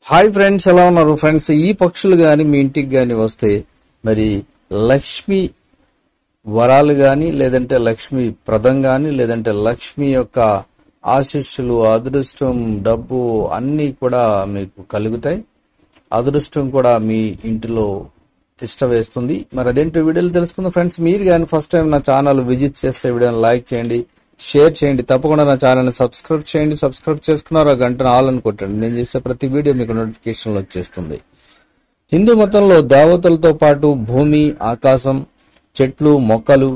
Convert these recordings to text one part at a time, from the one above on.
hi friends ఎలా ఉన్నారు friends ఈ పక్షులు గాని మీ ఇంటికి గాని వస్తే మరి లక్ష్మి వరాలు గాని లేదంటే లక్ష్మి ప్రదం గాని లేదంటే లక్ష్మి యొక్క ఆశీస్సులు అదృష్టం డబ్బు అన్నీ కూడా మీకు కలుగుతాయి అదృష్టం కూడా మీ ఇంటిలో తిష్ట వేస్తుంది మరి అదేంటో వీడియోలు తెలుసుకుందాం ఫ్రెండ్స్ మీరు కానీ ఫస్ట్ టైం నా ఛానల్ విజిట్ చేస్తే వీడియోని లైక్ చేయండి షేర్ చేయండి తప్పకుండా నా ఛానల్ని సబ్స్క్రైబ్ చేయండి సబ్స్క్రైబ్ చేసుకున్నారు ఆ గంటను ఆల్ అని కొట్టండి నేను చేసే ప్రతి వీడియో మీకు నోటిఫికేషన్లు వచ్చేస్తుంది హిందూ మతంలో దేవతలతో పాటు భూమి ఆకాశం చెట్లు మొక్కలు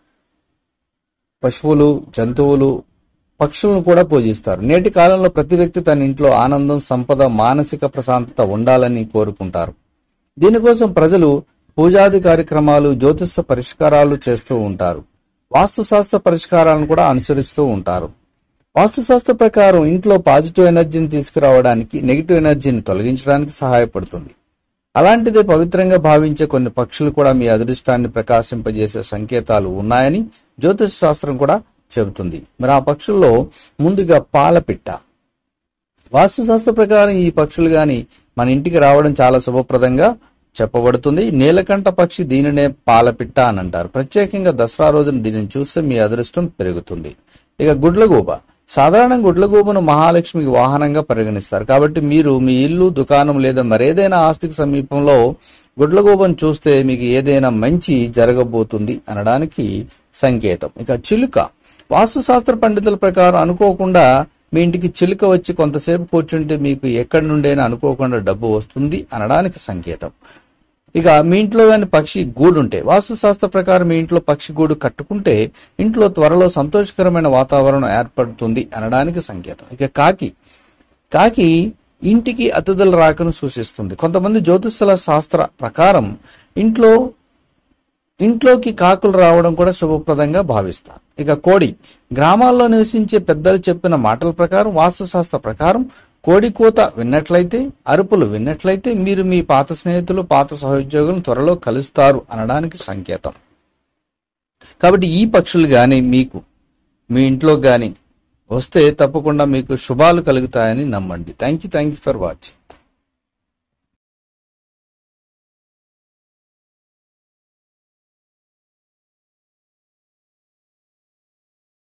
పశువులు జంతువులు పక్షులను కూడా పూజిస్తారు నేటి కాలంలో ప్రతి వ్యక్తి తన ఇంట్లో ఆనందం సంపద మానసిక ప్రశాంతత ఉండాలని కోరుకుంటారు దీనికోసం ప్రజలు పూజాది కార్యక్రమాలు జ్యోతిష పరిష్కారాలు చేస్తూ ఉంటారు వాస్తుశాస్త్ర పరిష్కారాలను కూడా అనుసరిస్తూ ఉంటారు వాస్తుశాస్త్ర ప్రకారం ఇంట్లో పాజిటివ్ ఎనర్జీని తీసుకురావడానికి నెగిటివ్ ఎనర్జీని తొలగించడానికి సహాయపడుతుంది అలాంటిదే పవిత్రంగా భావించే కొన్ని పక్షులు కూడా మీ అదృష్టాన్ని ప్రకాశింపజేసే సంకేతాలు ఉన్నాయని జ్యోతిష శాస్త్రం కూడా చెబుతుంది మరి ఆ పక్షుల్లో ముందుగా పాలపిట్ట వాస్తుశాస్త్ర ప్రకారం ఈ పక్షులు గాని మన ఇంటికి రావడం చాలా శుభప్రదంగా చెప్పబడుతుంది నీలకంఠ పక్షి దీనినే పాలపిట్ట అని అంటారు ప్రత్యేకంగా దసరా రోజున దీనిని చూస్తే మీ అదృష్టం పెరుగుతుంది ఇక గుడ్లగూబ సాధారణ గుడ్లగూబను మహాలక్ష్మికి వాహనంగా పరిగణిస్తారు కాబట్టి మీరు మీ ఇల్లు దుకాణం లేదా మరేదైనా ఆస్తికి సమీపంలో గుడ్లగూబను చూస్తే మీకు ఏదైనా మంచి జరగబోతుంది అనడానికి సంకేతం ఇక చిలుక వాస్తుశాస్త్ర పండితుల ప్రకారం అనుకోకుండా మీ ఇంటికి చిలుక వచ్చి కొంతసేపు కూర్చుంటే మీకు ఎక్కడి నుండైనా అనుకోకుండా డబ్బు వస్తుంది అనడానికి సంకేతం ఇక మీ ఇంట్లో కానీ పక్షి గూడు ఉంటే వాస్తుశాస్త్ర ప్రకారం మీ ఇంట్లో పక్షి గూడు కట్టుకుంటే ఇంట్లో త్వరలో సంతోషకరమైన వాతావరణం ఏర్పడుతుంది అనడానికి సంకేతం ఇక కాకి కాకి ఇంటికి అతిథుల రాకను సూచిస్తుంది కొంతమంది జ్యోతిష్యుల శాస్త్ర ప్రకారం ఇంట్లో ఇంట్లోకి కాకులు రావడం కూడా శుభప్రదంగా భావిస్తారు ఇక కోడి గ్రామాల్లో నివసించే పెద్దలు చెప్పిన మాటల ప్రకారం వాస్తుశాస్త్ర ప్రకారం కోడి కూత విన్నట్లయితే అరుపులు విన్నట్లయితే మీరు మీ పాత స్నేహితులు పాత సహోద్యోగులను త్వరలో కలుస్తారు అనడానికి సంకేతం కాబట్టి ఈ పక్షులు గాని మీకు మీ ఇంట్లో గాని వస్తే తప్పకుండా మీకు శుభాలు కలుగుతాయని నమ్మండి thank you thank you for watching